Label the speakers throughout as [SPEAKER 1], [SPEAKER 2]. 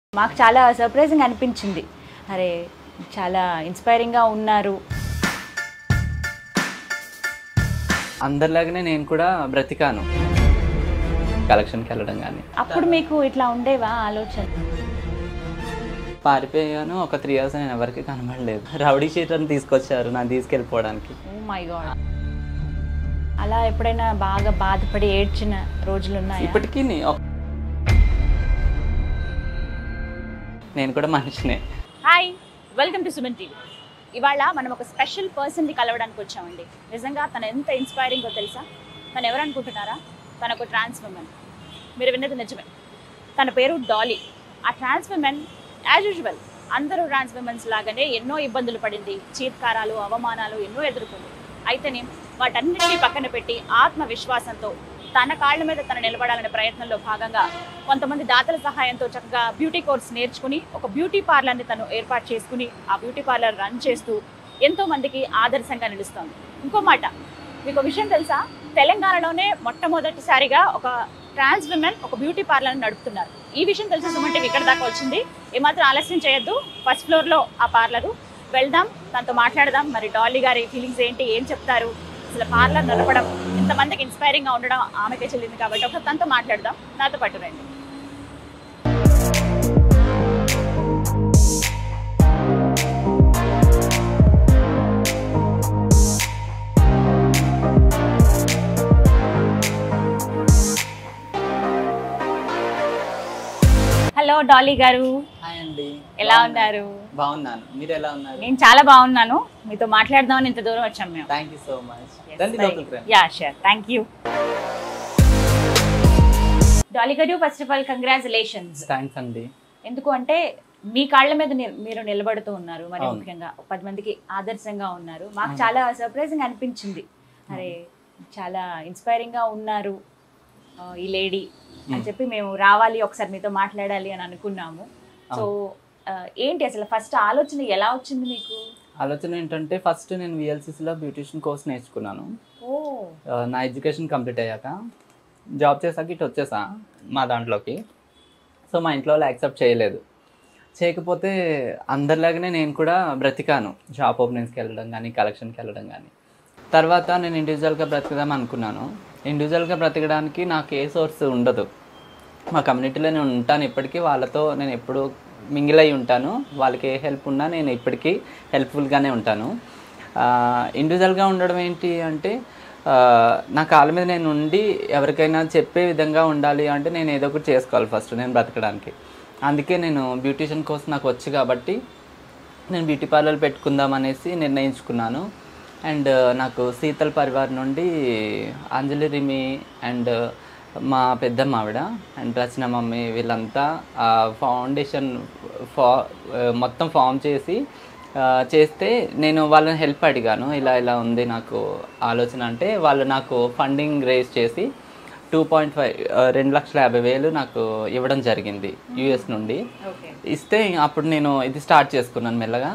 [SPEAKER 1] మాకు చాలా సర్ప్రైజింగ్ అనిపించింది అరే చాలా ఇన్స్పైరింగ్గా ఉన్నారు
[SPEAKER 2] అందరిలాగానే నేను కూడా బ్రతికాను కలెక్షన్కి వెళ్ళడం కానీ
[SPEAKER 1] అప్పుడు మీకు ఇట్లా ఉండేవా ఆలోచన
[SPEAKER 2] పారిపోయాను ఒక త్రీ ఇయర్స్ నేను ఎవరికి కనబడలేదు రౌడీ షీటర్ని తీసుకొచ్చారు నన్ను తీసుకెళ్ళిపోవడానికి
[SPEAKER 1] ఓ మై గాడ్ అలా ఎప్పుడైనా బాగా బాధపడి ఏడ్చిన రోజులు ఉన్నాయా
[SPEAKER 2] ఇప్పటికీ నే- ఒక- నేను కూడా మనిషినే
[SPEAKER 1] hi welcome to Suman TV ఇవాళ మనం ఒక స్పెషల్ పర్సన్ని కలవడానికి వచ్చామండి నిజంగా తను ఎంత ఇన్స్పైరింగో తెలుసా తను ఎవరు అనుకుంటున్నారా తను ఒక ట్రాన్స్ ఉమెన్ మీరు విన్నది నిజమే తన పేరు డాలీ ఆ ట్రాన్స్ ఉమెన్ యాజ్ యూజువల్ అందరూ ట్రాన్స్ ఉమెన్స్ లాగానే ఎన్నో ఇబ్బందులు పడింది చీత్కారాలు అవమానాలు ఎన్నో ఎదుర్కొంది అయితేనే వాటన్నిటినీ పక్కన పెట్టి ఆత్మవిశ్వాసంతో తన కాళ్ళ మీద తను నిలబడాలనే ప్రయత్నంలో భాగంగా కొంతమంది దాతల సహాయంతో చక్కగా బ్యూటీ కోర్స్ నేర్చుకుని ఒక బ్యూటీ పార్లర్ని తను ఏర్పాటు చేసుకుని ఆ బ్యూటీ పార్లర్ రన్ చేస్తూ ఎంతో మందికి ఆదర్శంగా నిలుస్తోంది ఇంకో మాట మీకు విషయం తెలుసా తెలంగాణలోనే మొట్టమొదటిసారిగా ఒక ట్రాన్స్ విమెన్ ఒక బ్యూటీ పార్లర్ నడుపుతున్నారు ఈ విషయం తెలిసి సుమన్ టీవీ ఇక్కడ దాకా వచ్చింది ఏమాత్రం ఆలస్యం చేయొద్దు ఫస్ట్ ఫ్లోర్లో ఆ పార్లరు వెళ్దాం తనతో మాట్లాడదాం మరి డాలీ గారి ఫీలింగ్స్ ఏంటి ఏం చెప్తారు అసలు పార్లర్ నడపడం ఇంతమందికి ఇన్స్పైరింగ్గా ఉండడం ఆమెకే చెల్లింది కాబట్టి ఒకసారి తనతో మాట్లాడదాం నాతో పాటు రండి హలో డాలీ గారు
[SPEAKER 2] హాయ్ అండి
[SPEAKER 1] ఎలా ఉన్నారు
[SPEAKER 2] బాగున్నాను మీరు ఎలా ఉన్నారు
[SPEAKER 1] నేను చాలా బాగున్నాను మీతో మాట్లాడదామని ఇంత దూరం వచ్చాం మేము
[SPEAKER 2] థ్యాంక్ యూ సో మచ్ రండి లోపలికి రండి
[SPEAKER 1] yeah sure thank you Dolly గారు first of all congratulations
[SPEAKER 2] thanks అండి
[SPEAKER 1] ఎందుకు అంటే మీ కాళ్ళ మీద నిల్- మీరు నిలబడుతూ ఉన్నారు మరి
[SPEAKER 2] అవును.
[SPEAKER 1] ముఖ్యంగా ఒక పది మందికి ఆదర్శంగా ఉన్నారు మాకు చాలా సర్ప్రైజింగ్ అనిపించింది అరే చాలా ఇన్స్పైరింగ్ గా ఉన్నారు ఆ, ఈ లేడీ అని చెప్పి మేము రావాలి ఒకసారి మీతో మాట్లాడాలి అని అనుకున్నాము సో ఆ, ఏంటి అసలు ఫస్ట్ ఆలోచన ఎలా వచ్చింది మీకు
[SPEAKER 2] ఆలోచన ఏంటంటే ఫస్ట్ నేను విఎల్సిసిలో బ్యూటిషియన్ కోర్స్ నేర్చుకున్నాను
[SPEAKER 1] ఓ
[SPEAKER 2] ఆ, నా ఎడ్యుకేషన్ కంప్లీట్ అయ్యాక జాబ్ చేసాక ఇటు వచ్చేసా మా దాంట్లోకి సో మా ఇంట్లో వాళ్ళు యాక్సెప్ట్ చేయలేదు చేయకపోతే అందరిలాగానే నేను కూడా బ్రతికాను షాప్ ఓపెనింగ్స్కి వెళ్ళడం కానీ కలెక్షన్కి వెళ్ళడం కానీ తర్వాత నేను ఇండివిజువల్గా బ్రతికదాం అనుకున్నాను ఇండివిజువల్గా బ్రతకడానికి నాకు ఏ సోర్స్ ఉండదు మా కమ్యూనిటీలో నేను ఉంటాను ఇప్పటికీ వాళ్ళతో నేను ఎప్పుడు మింగిల్ అయి ఉంటాను వాళ్ళకి ఏ హెల్ప్ ఉన్నా నేను ఇప్పటికీ హెల్ప్ఫుల్గానే ఉంటాను ఇండివిజువల్గా ఉండడం ఏంటి అంటే ఆ, నా కాళ్ళ మీద నేను ఉండి ఎవరికైనా చెప్పే విధంగా ఉండాలి అంటే నేను ఏదో ఒకటి చేసుకోవాలి ఫస్ట్ నేను బ్రతకడానికి అందుకే నేను బ్యూటిషియన్ కోర్స్ నాకు వచ్చు కాబట్టి నేను బ్యూటీ పార్లర్ పెట్టుకుందాం అనేసి నిర్ణయించుకున్నాను అండ్ నాకు శీతల్ పరివార్ నుండి అంజలి రిమి అండ్ మా పెద్దమ్మ ఆవిడ అండ్ రచన మమ్మీ వీళ్ళంతా ఆ ఫౌండేషన్ ఫా మొత్తం ఫామ్ చేసి ఆ, చేస్తే నేను వాళ్ళని హెల్ప్ అడిగాను ఇలా ఇలా ఉంది నాకు ఆలోచన అంటే వాళ్ళు నాకు ఫండింగ్ రేస్ చేసి టూ పాయింట్ ఫైవ్ రెండు లక్షల యాభై వేలు నాకు ఇవ్వడం జరిగింది యుఎస్ నుండి
[SPEAKER 1] ఓకే
[SPEAKER 2] ఇస్తే అప్పుడు నేను ఇది స్టార్ట్ చేసుకున్నాను మెల్లగా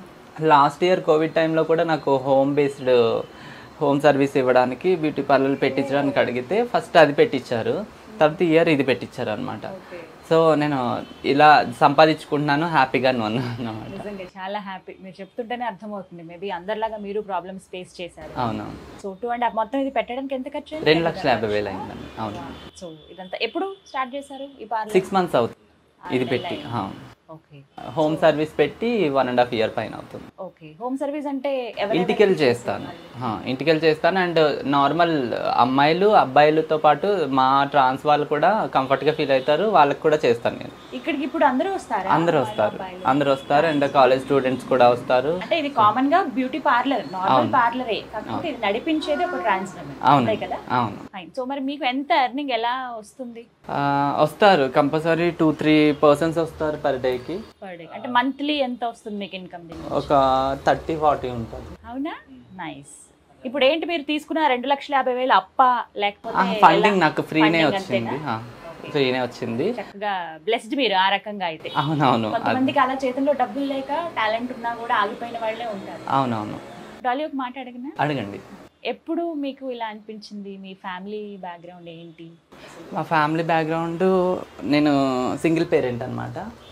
[SPEAKER 2] లాస్ట్ ఇయర్ కోవిడ్ టైంలో కూడా నాకు హోమ్ బేస్డ్ హోమ్ సర్వీస్ ఇవ్వడానికి బ్యూటీ పార్లర్ పెట్టించడానికి అడిగితే ఫస్ట్ అది పెట్టించారు తర్వాత ఇయర్ ఇది పెట్టించారు అనమాట
[SPEAKER 1] ఓకే
[SPEAKER 2] సో నేను ఇలా సంపాదించుకుంటున్నాను హ్యాపీగా ఉన్నాను అనమాట
[SPEAKER 1] నిజంగా చాలా హ్యాపీ మీరు చెప్తుంటేనే అర్థమవుతుంది మేబీ అందరిలాగా మీరు ప్రాబ్లమ్స్ ఫేస్ చేశారు
[SPEAKER 2] అవునవును
[SPEAKER 1] సో టూ అండ్ హాఫ్ మొత్తం ఇది పెట్టడానికి ఎంత ఖర్చు అయింది?
[SPEAKER 2] రెండు లక్షల యాభై వేలు అయిందండి అవును
[SPEAKER 1] సో ఇదంతా ఎప్పుడు స్టార్ట్ చేశారు ఈ పార్లర్
[SPEAKER 2] సిక్స్ మంత్స్ అవుతుంది ఇది పెట్టి
[SPEAKER 1] ఓకే
[SPEAKER 2] హోమ్ సర్వీస్ పెట్టి వన్ అండ్ హాఫ్ ఇయర్ పైన అవుతుంది
[SPEAKER 1] ఓకే హోమ్ సర్వీస్ అంటే ఎవరెవరికి
[SPEAKER 2] ఇంటికెళ్ళి చేస్తాను హా, ఇంటికెళ్ళి చేస్తాను అండ్ నార్మల్ అమ్మాయిలు అబ్బాయిలతో పాటు మా ట్రాన్స్ వాళ్ళు కూడా కంఫర్ట్గా ఫీల్ అవుతారు వాళ్ళకి కూడా చేస్తాను నేను
[SPEAKER 1] ఇక్కడికి ఇప్పుడు అందరూ వస్తారా
[SPEAKER 2] అందరూ వస్తారు అందరూ వస్తారు అండ్ కాలేజ్ స్టూడెంట్స్ కూడా వస్తారు
[SPEAKER 1] అంటే ఇది కామన్ గా బ్యూటీ పార్లర్ నార్మల్ పార్లరే కాకపోతే ఇది నడిపించేది ఒక ట్రాన్స్
[SPEAKER 2] అవును
[SPEAKER 1] అంతే కదా
[SPEAKER 2] అవును
[SPEAKER 1] ఫైన్ సో మరి మీకు ఎంత ఎర్నింగ్ ఎలా వస్తుంది
[SPEAKER 2] ఆ, వస్తారు కంపల్సరీ టూ త్రీ పర్సన్స్ వస్తారు పర్ డేకి
[SPEAKER 1] పర్ డే అంటే మంత్లీ ఎంత వస్తుంది మీకు ఇన్కమ్
[SPEAKER 2] ఒక థర్టీ ఫార్టీ ఉంటుంది
[SPEAKER 1] అవునా నైస్ ఇప్పుడు ఏంటి మీరు తీసుకున్న రెండు లక్షల యాభై వేలు అప్ప లేకపోతే
[SPEAKER 2] ఫండింగ్
[SPEAKER 1] ఎలా?
[SPEAKER 2] నాకు ఫ్రీనే
[SPEAKER 1] Funding
[SPEAKER 2] వచ్చింది
[SPEAKER 1] అంతేనా?
[SPEAKER 2] ఫ్రీనే వచ్చింది
[SPEAKER 1] చక్కగా బ్లెస్డ్ మీరు ఆ రకంగా అయితే
[SPEAKER 2] అవునవును అది-
[SPEAKER 1] కొంతమందికి అలా చేతుల్లో డబ్బులు లేక టాలెంట్ ఉన్నా కూడా ఆగిపోయిన వాళ్ళే ఉంటారు
[SPEAKER 2] అవునవును
[SPEAKER 1] డాలీ ఒక మాట అడిగినా
[SPEAKER 2] అడగండి
[SPEAKER 1] ఎప్పుడు మీకు ఇలా అనిపించింది మీ ఫ్యామిలీ బ్యాక్గ్రౌండ్ ఏంటి
[SPEAKER 2] మా ఫ్యామిలీ బ్యాక్గ్రౌండ్ నేను సింగిల్ పేరెంట్ అనమాట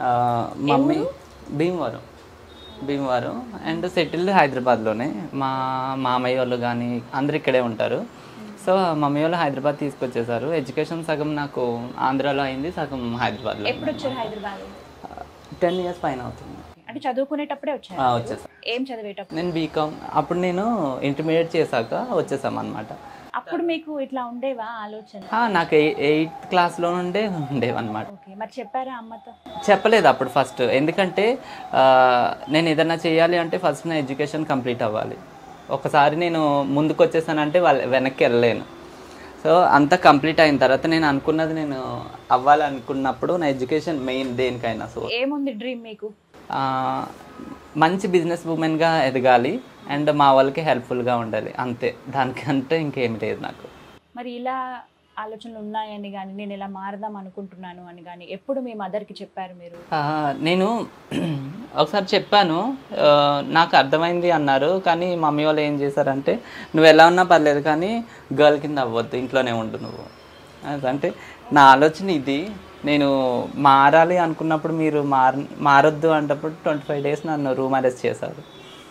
[SPEAKER 2] ఆ, mummy Bhimavaram Bhimavaram and settled హైదరాబాద్లోనే మా మామయ్య వాళ్ళు కానీ అందరు ఇక్కడే ఉంటారు సో మమ్మీ వాళ్ళు హైదరాబాద్ తీసుకొచ్చేసారు ఎడ్యుకేషన్ సగం నాకు ఆంధ్రాలో అయింది సగం హైదరాబాద్లో
[SPEAKER 1] ఎప్పుడు వచ్చారు హైదరాబాద్
[SPEAKER 2] టెన్ ఇయర్స్ పైన అవుతుంది
[SPEAKER 1] అంటే చదువుకునేటప్పుడే వచ్చారు
[SPEAKER 2] ఆ, వచ్చేసా
[SPEAKER 1] ఏం చదివేటప్పుడు
[SPEAKER 2] నేను బీకామ్ అప్పుడు నేను ఇంటర్మీడియట్ చేశాక వచ్చేసాం అనమాట
[SPEAKER 1] అప్పుడు మీకు ఇట్లా ఉండేవా ఆలోచన
[SPEAKER 2] నాకు ఎయిత్ క్లాస్లో నుండే ఉండేవన్నమాట
[SPEAKER 1] ఓకే మరి చెప్పారా అమ్మతో
[SPEAKER 2] చెప్పలేదు అప్పుడు ఫస్ట్ ఎందుకంటే ఆ, నేను ఏదైనా చేయాలి అంటే ఫస్ట్ నా ఎడ్యుకేషన్ కంప్లీట్ అవ్వాలి ఒకసారి నేను ముందుకు వచ్చేసానంటే వాళ్ళ వెనక్కి వెళ్ళలేను సో అంతా కంప్లీట్ అయిన తర్వాత నేను అనుకున్నది నేను అవ్వాలనుకున్నప్పుడు నా ఎడ్యుకేషన్ మెయిన్ దేనికైనా సో
[SPEAKER 1] ఏముంది డ్రీమ్ మీకు
[SPEAKER 2] ఆ, మంచి బిజినెస్ ఉమెన్గా ఎదగాలి అండ్ మా వాళ్ళకి హెల్ప్ఫుల్గా ఉండాలి అంతే దానికంటే ఇంకేం లేదు నాకు
[SPEAKER 1] మరి ఇలా ఆలోచనలు ఉన్నాయని కానీ నేను ఇలా మారదాం అనుకుంటున్నాను అని కానీ ఎప్పుడు మీ మదర్కి చెప్పారు మీరు
[SPEAKER 2] ఆ, నేను ఒకసారి చెప్పాను ఆ, నాకు అర్థమైంది అన్నారు కానీ మమ్మీ వాళ్ళు ఏం చేశారంటే నువ్వు ఎలా ఉన్నా పర్లేదు కానీ గర్ల్ కింద అవ్వద్దు ఇంట్లోనే ఉండు నువ్వు అది అంటే నా ఆలోచన ఇది నేను మారాలి అనుకున్నప్పుడు మీరు మార మారొద్దు అంటప్పుడు ట్వంటీ ఫైవ్ డేస్ నన్ను రూమ్ అరెస్ట్ చేశారు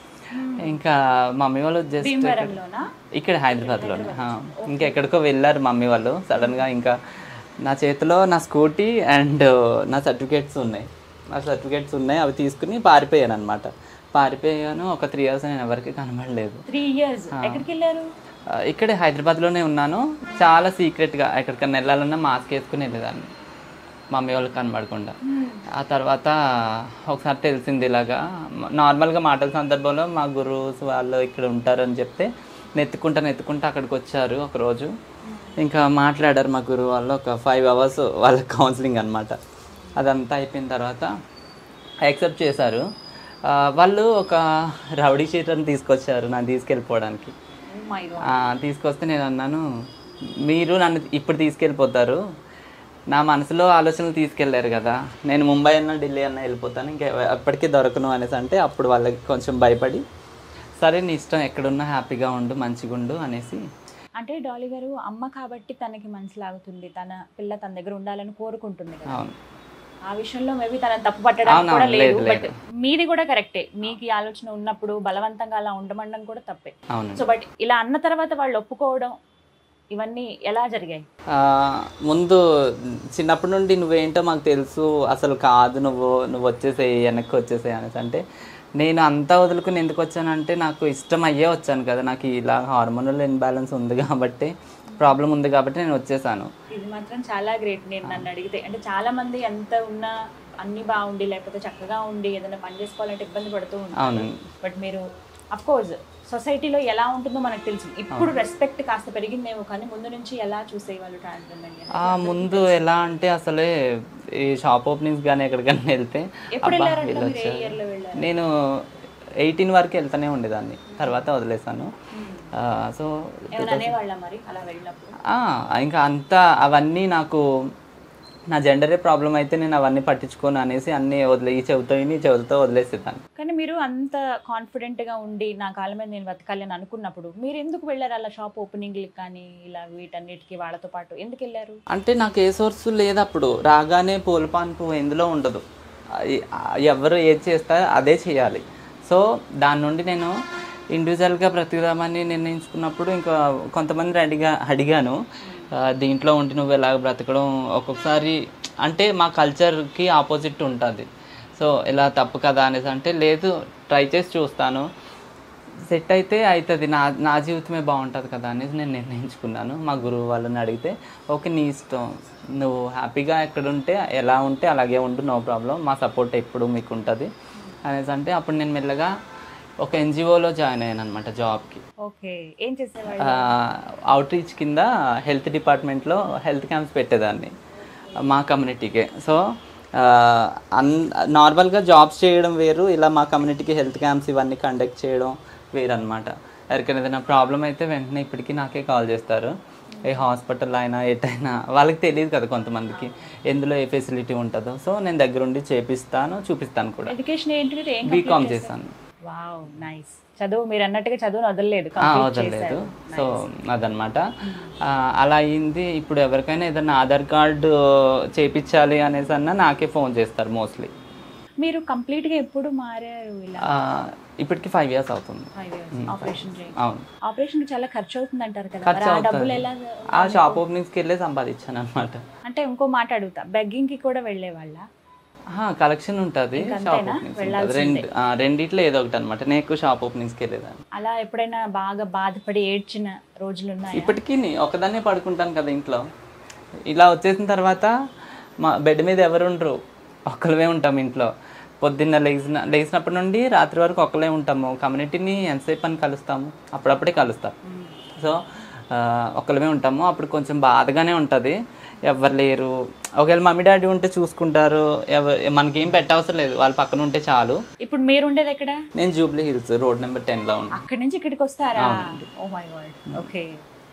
[SPEAKER 2] ఇంకా మమ్మీ వాళ్ళు జస్ట్
[SPEAKER 1] భీమవరంలోనా
[SPEAKER 2] ఇక్కడ హైదరాబాద్లోనే ఆ. ఇంకెక్కడికో వెళ్ళారు మమ్మీ వాళ్ళు సడన్గా ఇంకా నా చేతిలో నా స్కూటీ అండ్ నా సర్టిఫికేట్స్ ఉన్నాయి నా సర్టిఫికేట్స్ ఉన్నాయి అవి తీసుకుని పారిపోయాను అనమాట పారిపోయాను ఒక త్రీ ఇయర్స్ నేను ఎవరికి కనబడలేదు
[SPEAKER 1] త్రీ ఇయర్స్ ఎక్కడికి వెళ్ళారు
[SPEAKER 2] ఆ, ఇక్కడే హైదరాబాద్లోనే ఉన్నాను చాలా సీక్రెట్గా ఎక్కడికైనా వెళ్ళాలన్నా మాస్క్ వేసుకుని వెళ్ళేదాన్ని మమ్మీ వాళ్ళకి కనబడకుండా ఆ తర్వాత ఒకసారి తెలిసింది ఇలాగా నార్మల్గా మాటల సందర్భంలో మా గురువుస్ వాళ్ళు ఇక్కడ ఉంటారని చెప్తే నెత్తుకుంటా నెత్తుకుంటా అక్కడికి వచ్చారు ఒకరోజు ఇంకా మాట్లాడారు మా గురువు వాళ్ళు ఒక ఫైవ్ అవర్స్ వాళ్ళ కౌన్సిలింగ్ అనమాట అదంతా అయిపోయిన తర్వాత యాక్సెప్ట్ చేశారు ఆ, వాళ్ళు ఒక రౌడీ షీటర్ని తీసుకొచ్చారు నన్ను తీసుకెళ్ళిపోవడానికి
[SPEAKER 1] Oh my God.
[SPEAKER 2] ఆ, తీసుకొస్తే నేను అన్నాను మీరు నన్ను ఇప్పుడు తీసుకెళ్ళిపోతారు నా మనసులో ఆలోచనలు తీసుకెళ్లారు కదా నేను ముంబై అన్న ఢిల్లీ అన్న వెళ్ళిపోతాను ఇంకా ఎప్పటికీ దొరకను అనేసి అంటే అప్పుడు వాళ్ళకి కొంచెం భయపడి సరే నీ ఇష్టం ఎక్కడున్నా హ్యాపీగా ఉండు మంచిగా ఉండు అనేసి
[SPEAKER 1] అంటే డాలీ గారు అమ్మ కాబట్టి తనకి మనసు లాగుతుంది తన పిల్ల తన దగ్గర ఉండాలని కోరుకుంటుంది కదా
[SPEAKER 2] అవును
[SPEAKER 1] ఆ విషయంలో మేబీ తన తప్పు పట్టడానికి
[SPEAKER 2] అవును,
[SPEAKER 1] కూడా
[SPEAKER 2] అవును,
[SPEAKER 1] లేదు
[SPEAKER 2] లేదు,
[SPEAKER 1] బట్
[SPEAKER 2] లేదు.
[SPEAKER 1] మీది కూడా కరెక్టే మీకు ఈ ఆలోచన ఉన్నప్పుడు బలవంతంగా అలా ఉండమండం కూడా తప్పే
[SPEAKER 2] అవును
[SPEAKER 1] సో బట్ ఇలా అన్న తర్వాత వాళ్ళు ఒప్పుకోవడం ఇవన్నీ ఎలా జరిగాయి
[SPEAKER 2] ఆ, ముందు చిన్నప్పటి నుండి నువ్వేంటో మాకు తెలుసు అసలు కాదు నువ్వు నువ్వు వచ్చేసేయి వెనక్కి వచ్చేసేయి అనేసి అంటే నేను అంతా వదులుకుని ఎందుకు వచ్చానంటే నాకు ఇష్టం అయ్యే వచ్చాను కదా నాకు ఇలా హార్మోనల్ ఇన్బ్యాలెన్స్ ఉంది కాబట్టి ప్రాబ్లం ఉంది కాబట్టి నేను వచ్చేసాను
[SPEAKER 1] ఇది మాత్రం చాలా గ్రేట్ నేను నన్ను అడిగితే అంటే చాలా మంది ఎంత ఉన్నా అన్ని బాగుండి లేకపోతే చక్కగా ఉండి ఏదైనా పని చేసుకోవాలంటే ఇబ్బంది పడుతూ ఉంటారు
[SPEAKER 2] అవును
[SPEAKER 1] బట్ మీరు అఫ్ కోర్స్ సొసైటీలో ఎలా ఉంటుందో మనకు తెలుసు ఇప్పుడు రెస్పెక్ట్ కాస్త పెరిగిందేమో కానీ ముందు నుంచి ఎలా చూసేవాళ్ళు ట్రాన్స్జెండర్
[SPEAKER 2] ఆ ముందు ఎలా అంటే అసలే ఈ షాప్ ఓపెనింగ్స్ కానీ ఎక్కడికైనా వెళ్తే
[SPEAKER 1] ఎప్పుడు
[SPEAKER 2] అబ్బా
[SPEAKER 1] వెళ్ళారంటే
[SPEAKER 2] వీళ్ళు
[SPEAKER 1] మీరు ఏ
[SPEAKER 2] వచ్చారు.
[SPEAKER 1] ఇయర్ లో వెళ్ళారు
[SPEAKER 2] నేను ఎయిటీన్ వరకు వెళ్తూనే ఉండేదాన్ని తర్వాత వదిలేసాను సో
[SPEAKER 1] ఏమైనా అనేవాళ్ళ మరి అలా వెళ్ళినప్పుడు
[SPEAKER 2] ఆ, ఇంకా అంతా అవన్నీ నాకు నా జెండరే ప్రాబ్లం అయితే నేను అవన్నీ పట్టించుకోను అనేసి అన్నీ వదిలే ఈ చెవితో ఈ చెవితో వదిలేసేదాన్ని
[SPEAKER 1] కానీ మీరు అంత కాన్ఫిడెంట్ గా ఉండి నా కాళ్ళ మీద నేను బతకాలి అని అనుకున్నప్పుడు మీరు ఎందుకు వెళ్ళారు అలా షాప్ ఓపెనింగ్లకి కానీ ఇలా వీటన్నిటికీ వాళ్ళతో పాటు ఎందుకు వెళ్ళారు
[SPEAKER 2] అంటే నాకు ఏ సోర్స్ లేదు అప్పుడు రాగానే పూల పాన్పు ఎందులో ఉండదు ఆ- ఆ ఎవరు ఏది చేస్తారో అదే చేయాలి సో దాని నుండి నేను ఇండివిజువల్గా బ్రతుకుదామని నిర్ణయించుకున్నప్పుడు ఇంకా కొంతమంది అడిగా అడిగాను ఆ, దీంట్లో ఉండి నువ్వు ఎలాగ బ్రతకడం ఒక్కొక్కసారి అంటే మా కల్చర్కి ఆపోజిట్ ఉంటుంది సో ఇలా తప్పు కదా అనేసి అంటే లేదు ట్రై చేసి చూస్తాను సెట్ అయితే అవుతుంది నా నా జీవితమే బాగుంటుంది కదా అనేసి నేను నిర్ణయించుకున్నాను మా గురువు వాళ్ళని అడిగితే ఓకే నీ ఇష్టం నువ్వు హ్యాపీగా ఎక్కడ ఉంటే ఎలా ఉంటే అలాగే ఉండు నో ప్రాబ్లం మా సపోర్ట్ ఎప్పుడు మీకు ఉంటుంది అనేసి అంటే అప్పుడు నేను మెల్లగా ఒక ఎన్జిఓలో జాయిన్ అయ్యాను అనమాట జాబ్కి
[SPEAKER 1] ఓకే ఏం చేసేవాళ్ళు
[SPEAKER 2] అవుట్ రీచ్ కింద హెల్త్ డిపార్ట్మెంట్లో హెల్త్ క్యాంప్స్ పెట్టేదాన్ని మా కమ్యూనిటీకే సో అన్ నార్మల్గా జాబ్స్ చేయడం వేరు ఇలా మా కమ్యూనిటీకి హెల్త్ క్యాంప్స్ ఇవన్నీ కండక్ట్ చేయడం వేరు అనమాట ఎవరికైనా ఏదైనా ప్రాబ్లం అయితే వెంటనే ఇప్పటికీ నాకే కాల్ చేస్తారు ఏ హాస్పిటల్ అయినా ఎటైనా వాళ్ళకి తెలియదు కదా కొంతమందికి ఎందులో ఏ ఫెసిలిటీ ఉంటుందో సో నేను దగ్గరుండి చేపిస్తాను చూపిస్తాను కూడా
[SPEAKER 1] ఎడ్యుకేషన్ ఏంటి ఏం
[SPEAKER 2] బీకామ్ చేశాను
[SPEAKER 1] వావ్ నైస్ చదువు మీరు అన్నట్టుగా చదువును వదలలేదు
[SPEAKER 2] ఆ,
[SPEAKER 1] complete
[SPEAKER 2] వదలలేదు
[SPEAKER 1] చేశారు.
[SPEAKER 2] సో అదనమాట ఆ, అలా అయింది ఇప్పుడు ఎవరికైనా ఏదైనా ఆధార్ కార్డు చేపించాలి అనేసి అన్నా నాకే ఫోన్ చేస్తారు మోస్ట్లీ
[SPEAKER 1] మీరు కంప్లీట్ గా ఎప్పుడు మారారు ఇలా
[SPEAKER 2] ఆ, ఇప్పటికి ఫైవ్ ఇయర్స్ అవుతుంది
[SPEAKER 1] ఫైవ్ ఇయర్స్
[SPEAKER 2] Hmm.
[SPEAKER 1] ఆపరేషన్ చేయండి
[SPEAKER 2] అవును
[SPEAKER 1] ఆపరేషన్ చాలా ఖర్చు అవుతుంది అంటారు కదా
[SPEAKER 2] ఖర్చు
[SPEAKER 1] మరి ఆ
[SPEAKER 2] అవుతుంది.
[SPEAKER 1] డబ్బులు ఎలా
[SPEAKER 2] ఆ షాప్ ఓపెనింగ్స్కి వెళ్ళే సంపాదించాను అనమాట
[SPEAKER 1] అంటే ఇంకో మాట అడుగుతా బెగ్గింగ్ కి కూడా వెళ్ళే వాళ్ళ
[SPEAKER 2] కలెక్షన్ ఉంటుంది
[SPEAKER 1] ఇంకా
[SPEAKER 2] షాప్
[SPEAKER 1] అంతేనా?
[SPEAKER 2] ఓపెనింగ్స్ ఉంటుంది.
[SPEAKER 1] వెళ్ళాల్సిందే.
[SPEAKER 2] రెండు ఆ, రెండిట్లో ఏదో ఒకటి అనమాట నేను ఎక్కువ షాప్ ఓపెనింగ్స్కి వెళ్ళేదాన్ని
[SPEAKER 1] అలా ఎప్పుడైనా బాగా బాధపడి ఏడ్చిన రోజులు ఉన్నాయా
[SPEAKER 2] ఇప్పటికీ నే- ఒకదాన్నే పడుకుంటాను కదా ఇంట్లో ఇలా వచ్చేసిన తర్వాత మా బెడ్ మీద ఎవరు ఉండరు ఒక్కలమే ఉంటాం ఇంట్లో పొద్దున్న లేచిన లేచినప్పటి నుండి రాత్రి వరకు ఒక్కలే ఉంటాము కమ్యూనిటీని ఎంతసేపు అని కలుస్తాము అప్పుడప్పుడే కలుస్తాం సో ఆ, ఒక్కలమే ఉంటాము అప్పుడు కొంచెం బాధగానే ఉంటుంది ఎవరు లేరు ఒకవేళ మమ్మీ డాడీ ఉంటే చూసుకుంటారు ఎవరు మనకేం పెట్టవసరం లేదు వాళ్ళ పక్కన ఉంటే చాలు
[SPEAKER 1] ఇప్పుడు మీరు ఉండేది ఎక్కడ
[SPEAKER 2] నేను జూబ్లీ హిల్స్ రోడ్ నెంబర్ టెన్లో ఉన్నాను
[SPEAKER 1] అక్కడి నుంచి ఇక్కడికి వస్తారా oh my God okay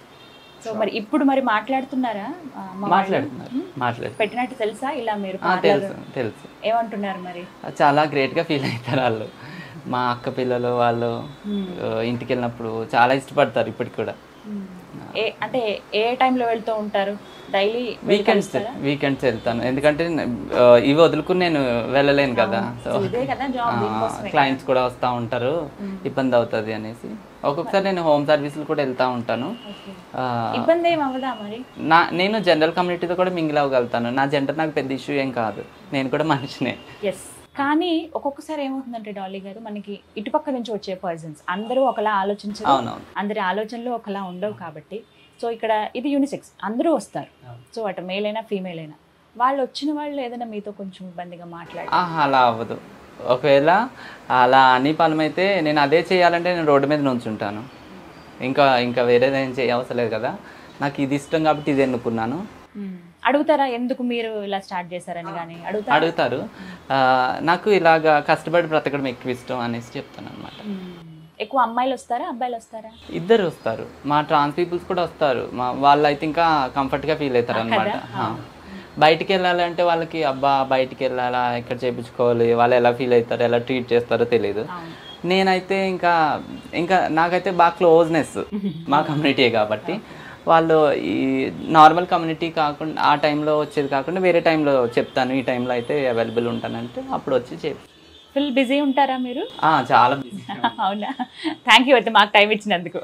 [SPEAKER 1] so మరి ఇప్పుడు మరి మాట్లాడుతున్నారా ఆ, అమ్మ వాళ్ళు?
[SPEAKER 2] మాట్లాడుతున్నారు మాట్లాడు
[SPEAKER 1] పెట్టినట్టు తెలుసా ఇలా మీరు
[SPEAKER 2] ఆ,
[SPEAKER 1] parlour-
[SPEAKER 2] తెలుసు తెలుసు
[SPEAKER 1] ఏమంటున్నారు మరి
[SPEAKER 2] చాలా గ్రేట్గా ఫీల్ అవుతారు వాళ్ళు మా అక్క పిల్లలు వాళ్ళు ఆ, ఇంటికి వెళ్ళినప్పుడు చాలా ఇష్టపడతారు ఇప్పటికి కూడా
[SPEAKER 1] ఏ అంటే ఏ టైంలో వెళ్తూ ఉంటారు డైలీ
[SPEAKER 2] వీకెండ్స్ వీకెండ్స్ వెళ్తాను ఎందుకంటే ఆ, ఇవి వదులుకుని నేను వెళ్ళలేను కదా సో
[SPEAKER 1] ఇదే కదా జాబ్ దీనికోసమే
[SPEAKER 2] క్లయింట్స్ కూడా వస్తూ ఉంటారు ఇబ్బంది అవుతుంది అనేసి ఒక్కొక్కసారి నేను హోమ్ సర్వీసులు కూడా వెళ్తూ ఉంటాను
[SPEAKER 1] Okay.
[SPEAKER 2] ఆ,
[SPEAKER 1] ఇబ్బంది ఏం అవ్వదా మరి
[SPEAKER 2] నా నేను జనరల్ కమ్యూనిటీతో కూడా మింగిల్ అవ్వగలుగుతాను నా జెండర్ నాకు పెద్ద ఇష్యూ ఏం కాదు నేను కూడా మనిషినే
[SPEAKER 1] ఎస్ కానీ ఒక్కొక్కసారి ఏమవుతుందంటే డాలీ గారు మనకి ఇటుపక్క నుంచి వచ్చే పర్సన్స్ అందరూ ఒకలా ఆలోచించరు
[SPEAKER 2] అవునవును
[SPEAKER 1] అందరి ఆలోచనలు ఒకలా ఉండవు కాబట్టి సో ఇక్కడ ఇది యూనిసెక్స్ అందరూ వస్తారు సో అటు మేల్ అయినా ఫీమేల్ అయినా వాళ్ళు వచ్చిన వాళ్ళు ఏదైనా మీతో కొంచెం ఇబ్బందిగా మాట్లాడి
[SPEAKER 2] ఆహా, అలా అవ్వదు ఒకవేళ అలా అని పనమైతే నేను అదే చేయాలంటే నేను రోడ్డు మీద నుంచుంటాను ఇంకా ఇంకా వేరేది ఏం చేయవసరం లేదు కదా నాకు ఇది ఇష్టం కాబట్టి ఇది ఎన్నుకున్నాను
[SPEAKER 1] మ్మ్. అడుగుతారా ఎందుకు మీరు ఇలా స్టార్ట్ చేశారని కానీ అడుగుతారా
[SPEAKER 2] అడుగుతారు ఆ, నాకు ఇలాగా కష్టపడి బ్రతకడం ఎక్కువ ఇష్టం అనేసి చెప్తాను అనమాట
[SPEAKER 1] మ్మ్. ఎక్కువ అమ్మాయిలు వస్తారా అబ్బాయిలు వస్తారా
[SPEAKER 2] ఇద్దరు వస్తారు మా ట్రాన్స్ పీపుల్స్ కూడా వస్తారు మా వాళ్ళు అయితే ఇంకా కంఫర్ట్గా ఫీల్ అవుతారు అనమాట బయటికి వెళ్ళాలంటే వాళ్ళకి అబ్బా బయటికి వెళ్ళాలా ఎక్కడ చేయించుకోవాలి వాళ్ళు ఎలా ఫీల్ అవుతారు ఎలా ట్రీట్ చేస్తారో తెలియదు
[SPEAKER 1] అవును
[SPEAKER 2] నేనైతే ఇంకా ఇంకా నాకైతే బాగా క్లోజ్నెస్ మా కమ్యూనిటీ కాబట్టి వాళ్ళు ఈ నార్మల్ కమ్యూనిటీ కాకుండా ఆ టైంలో వచ్చేది కాకుండా వేరే టైంలో చెప్తాను ఈ టైంలో అయితే అవైలబుల్ ఉంటానంటే అప్పుడు వచ్చి చెప్పి
[SPEAKER 1] ఫుల్ బిజీ ఉంటారా మీరు
[SPEAKER 2] ఆ, చాలా busy.
[SPEAKER 1] అవునా థ్యాంక్ యూ అయితే మాకు టైం ఇచ్చినందుకు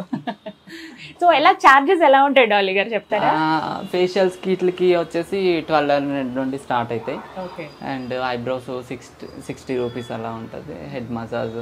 [SPEAKER 1] సో ఎలా చార్జెస్ ఎలా ఉంటాయి డాలీ గారు చెప్తారా
[SPEAKER 2] ఆ, ఫేషియల్స్ కిట్లకి వచ్చేసి ట్వెల్వ్ హండ్రెడ్ నుండి స్టార్ట్ అవుతాయి
[SPEAKER 1] okay
[SPEAKER 2] and eyebrows sixty sixty rupees అలా ఉంటుంది head massage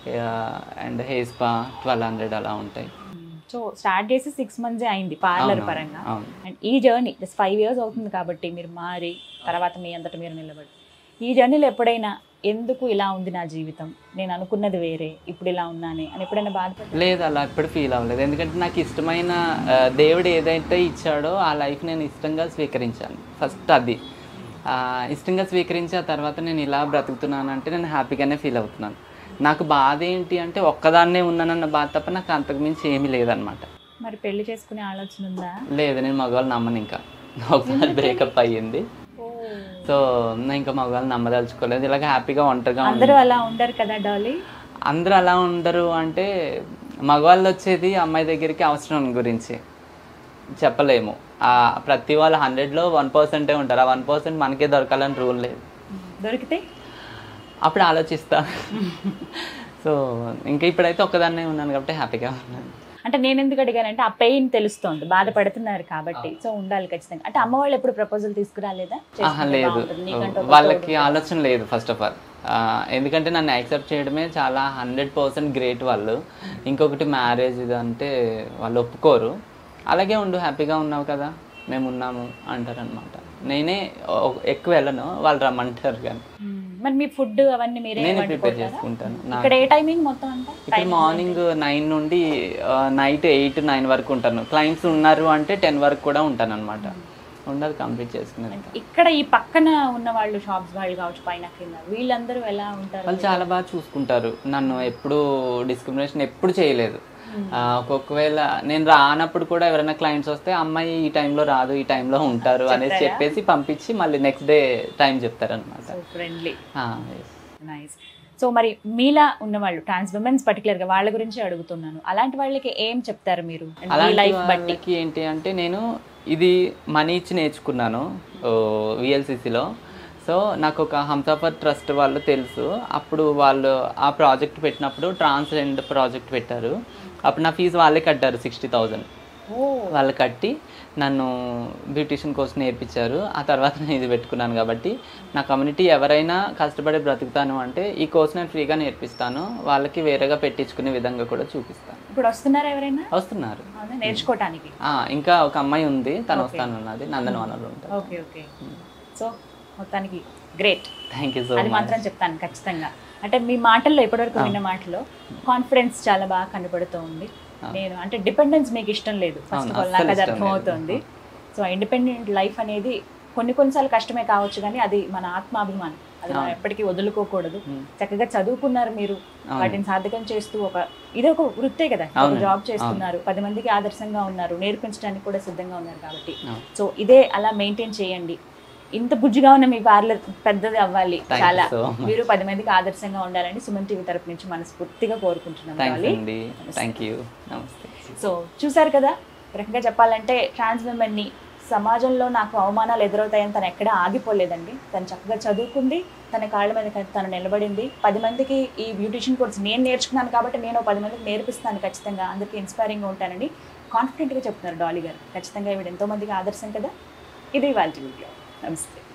[SPEAKER 2] and hair spa twelve hundred అలా ఉంటాయి
[SPEAKER 1] సో స్టార్ట్ చేసి సిక్స్ మంత్స్ అయింది పార్లర్
[SPEAKER 2] అవును,
[SPEAKER 1] పరంగా
[SPEAKER 2] అవును.
[SPEAKER 1] అండ్ ఈ జర్నీ జస్ట్ ఫైవ్ ఇయర్స్ అవుతుంది కాబట్టి మీరు మారి తర్వాత మీ అంతట మీరు నిలబడి ఈ జర్నీలో ఎప్పుడైనా ఎందుకు ఇలా ఉంది నా జీవితం నేను అనుకున్నది వేరే ఇప్పుడు ఇలా ఉన్నానే అని ఎప్పుడైనా బాధపడి
[SPEAKER 2] లేదు అలా ఎప్పుడు ఫీల్ అవ్వలేదు ఎందుకంటే నాకు ఇష్టమైన ఆ, దేవుడు ఏదైతే ఇచ్చాడో ఆ లైఫ్ నేను ఇష్టంగా స్వీకరించాను ఫస్ట్ అది ఆ, ఇష్టంగా స్వీకరించి ఆ తర్వాత నేను ఇలా బ్రతుకుతున్నాను అంటే నేను హ్యాపీగానే ఫీల్ అవుతున్నాను నాకు బాధ ఏంటి అంటే ఒక్కదాన్నే ఉన్నానన్న బాధ తప్ప నాకు అంతకుమించి ఏమీ లేదనమాట
[SPEAKER 1] మరి పెళ్లి చేసుకునే ఆలోచన ఉందా
[SPEAKER 2] లేదు నేను మగవాళ్ళు నమ్మను ఇంకా ఒకసారి బ్రేకప్ అయ్యింది సో నేను ఇంకా మగవాళ్ళు నమ్మదలుచుకోలేదు ఇలాగ హ్యాపీగా ఒంటరిగా ఉంది
[SPEAKER 1] అందరూ అలా ఉండరు కదా డాలీ
[SPEAKER 2] అందరూ అలా ఉండరు అంటే మగవాళ్ళు వచ్చేది అమ్మాయి దగ్గరికి అవసరం గురించి చెప్పలేము ఆ ప్రతి వాళ్ళు హండ్రెడ్లో వన్ పర్సెంటే ఉంటారు ఆ వన్ పర్సెంట్ మనకే దొరకాలని రూల్ లేదు
[SPEAKER 1] దొరికితే
[SPEAKER 2] అప్పుడు ఆలోచిస్తా సో ఇంకా ఇప్పుడైతే ఒక్కదాన్నే ఉన్నాను కాబట్టి హ్యాపీగా ఉన్నాను
[SPEAKER 1] అంటే నేను ఎందుకు అడిగానంటే ఆ పెయిన్ తెలుస్తోంది బాధపడుతున్నారు కాబట్టి సో ఉండాలి ఖచ్చితంగా అంటే అమ్మ వాళ్ళు ఎప్పుడు ప్రపోజల్ తీసుకురాలేదా
[SPEAKER 2] ఆహా
[SPEAKER 1] చేసుకుంటే
[SPEAKER 2] లేదు
[SPEAKER 1] బాగుంటుంది, నీకంటూ ఒక
[SPEAKER 2] వాళ్ళకి ఆలోచన లేదు ఫస్ట్ ఆఫ్ ఆల్ ఎందుకంటే నన్ను యాక్సెప్ట్ చేయడమే చాలా హండ్రెడ్ పర్సెంట్ గ్రేట్ వాళ్ళు ఇంకొకటి మ్యారేజ్ ఇది అంటే వాళ్ళు ఒప్పుకోరు అలాగే ఉండు హ్యాపీగా ఉన్నావు కదా మేము ఉన్నాము అంటారు అనమాట నేనే ఒ- ఎక్కువ వెళ్ళను వాళ్ళు రమ్మంటారు కానీ
[SPEAKER 1] మ్మ్. మరి మీ ఫుడ్ అవన్నీ మీరే
[SPEAKER 2] నేనే ప్రిపేర్
[SPEAKER 1] వండుకుంటారా?
[SPEAKER 2] చేసుకుంటాను నా
[SPEAKER 1] ఇక్కడ ఏ టైమింగ్ మొత్తం అంతా
[SPEAKER 2] ఇక్కడ మార్నింగ్ నైన్ నుండి నైట్ ఎయిట్ నైన్ వరకు ఉంటాను క్లయింట్స్ ఉన్నారు అంటే టెన్ వరకు కూడా ఉంటాను అనమాట ఉండదు కంప్లీట్ చేసుకునేది
[SPEAKER 1] ఇక్కడ ఈ పక్కన ఉన్న వాళ్ళు షాప్స్ వాళ్ళు కావచ్చు పైన కింద వీళ్ళందరూ ఎలా ఉంటారు
[SPEAKER 2] వాళ్ళు చాలా బాగా చూసుకుంటారు నన్ను ఎప్పుడు డిస్క్రిమినేషన్ ఎప్పుడు చేయలేదు ఆ, ఒక్కొక్కవేళ నేను రానప్పుడు కూడా ఎవరైనా క్లయింట్స్ వస్తే అమ్మాయి ఈ టైంలో రాదు ఈ టైంలో ఉంటారు అనేసి చెప్పేసి పంపించి మళ్ళీ నెక్స్ట్ డే టైం చెప్తారనమాట
[SPEAKER 1] ఫ్రెండ్లీ
[SPEAKER 2] ఆ,
[SPEAKER 1] నైస్ సో మరి మీలా ఉన్న వాళ్ళు ట్రాన్స్ విమెన్స్ పర్టికులర్ గా వాళ్ళ గురించి అడుగుతున్నాను అలాంటి వాళ్ళకి ఏం చెప్తారు మీరు And మీ
[SPEAKER 2] అలాంటి
[SPEAKER 1] లైఫ్ బట్టి
[SPEAKER 2] వాళ్ళకి ఏంటి అంటే నేను ఇది మనీ ఇచ్చి నేర్చుకున్నాను విఎల్సిసిలో సో నాకు ఒక హంసఫర్ ట్రస్ట్ వాళ్ళు తెలుసు అప్పుడు వాళ్ళు ఆ ప్రాజెక్ట్ పెట్టినప్పుడు ట్రాన్స్జెండ్ ప్రాజెక్ట్ పెట్టారు అప్పుడు నా ఫీజు వాళ్ళే కట్టారు సిక్స్టీ థౌజండ్
[SPEAKER 1] ఓ
[SPEAKER 2] వాళ్ళు కట్టి నన్ను బ్యూటిషియన్ కోర్స్ నేర్పించారు ఆ తర్వాత నేను ఇది పెట్టుకున్నాను కాబట్టి నా కమ్యూనిటీ ఎవరైనా కష్టపడి బ్రతుకుతాను అంటే ఈ కోర్స్ నేను ఫ్రీగా నేర్పిస్తాను వాళ్ళకి వేరేగా పెట్టించుకునే విధంగా కూడా చూపిస్తాను
[SPEAKER 1] ఇప్పుడు వస్తున్నారా ఎవరైనా
[SPEAKER 2] వస్తున్నారు
[SPEAKER 1] అవునా నేర్చుకోవటానికి
[SPEAKER 2] ఆ, ఇంకా ఒక అమ్మాయి ఉంది తను వస్తానున్నది నందనవనంలో ఉంటారు
[SPEAKER 1] ఓకే ఓకే సో మొత్తానికి గ్రేట్
[SPEAKER 2] థ్యాంక్ యూ సో
[SPEAKER 1] అది
[SPEAKER 2] మచ్
[SPEAKER 1] మాత్రం చెప్తాను ఖచ్చితంగా అంటే మీ మాటల్లో ఇప్పటివరకు విన్న మాటలో కాన్ఫిడెన్స్ చాలా బాగా కనబడుతూ ఉంది నేను అంటే డిపెండెన్స్ మీకు ఇష్టం లేదు ఫస్ట్
[SPEAKER 2] అవును,
[SPEAKER 1] ఆఫ్ ఆల్ నాకు
[SPEAKER 2] అస్సలు
[SPEAKER 1] అది
[SPEAKER 2] ఇష్టం
[SPEAKER 1] అర్థమవుతుంది సో ఇండిపెండెంట్ లైఫ్ అనేది కొన్ని కొన్నిసార్లు కష్టమే కావచ్చు కానీ అది మన ఆత్మాభిమానం అది మనం ఎప్పటికీ వదులుకోకూడదు చక్కగా చదువుకున్నారు మీరు వాటిని సాధకం చేస్తూ ఒక ఇది ఒక వృత్తే కదా ఒక
[SPEAKER 2] అవునండి,
[SPEAKER 1] జాబ్ చేస్తున్నారు పది మందికి ఆదర్శంగా ఉన్నారు నేర్పించడానికి కూడా సిద్ధంగా ఉన్నారు కాబట్టి
[SPEAKER 2] అవును.
[SPEAKER 1] సో ఇదే అలా మెయింటైన్ చేయండి ఇంత బుజ్జిగా ఉన్న మీ పార్లర్ పెద్దది అవ్వాలి
[SPEAKER 2] Thank you
[SPEAKER 1] చాలా
[SPEAKER 2] so much.
[SPEAKER 1] మీరు పది మందికి ఆదర్శంగా ఉండాలని సుమన్ టీవీ తరపు నుంచి మనస్ఫూర్తిగా కోరుకుంటున్నాం
[SPEAKER 2] థ్యాంక్స్
[SPEAKER 1] డాలీ.
[SPEAKER 2] అండి థ్యాంక్ యూ నమస్తే
[SPEAKER 1] సో చూసారు కదా ఒక రకంగా చెప్పాలంటే ట్రాన్స్ ని సమాజంలో నాకు అవమానాలు ఎదురవుతాయని తను ఎక్కడా ఆగిపోలేదండి తను చక్కగా చదువుకుంది తన కాళ్ళ మీద తను నిలబడింది పది మందికి ఈ బ్యూటిషియన్ కోర్స్ నేను నేర్చుకున్నాను కాబట్టి నేను ఓ పది మందికి నేర్పిస్తాను ఖచ్చితంగా అందరికీ ఇన్స్పైరింగ్గా ఉంటానని కాన్ఫిడెంట్గా చెప్తున్నారు డాలీ గారు ఖచ్చితంగా ఇవిడ ఎంతో మందికి ఆదర్శం కదా ఇది వాళ్ళ వీడియో నమస్తే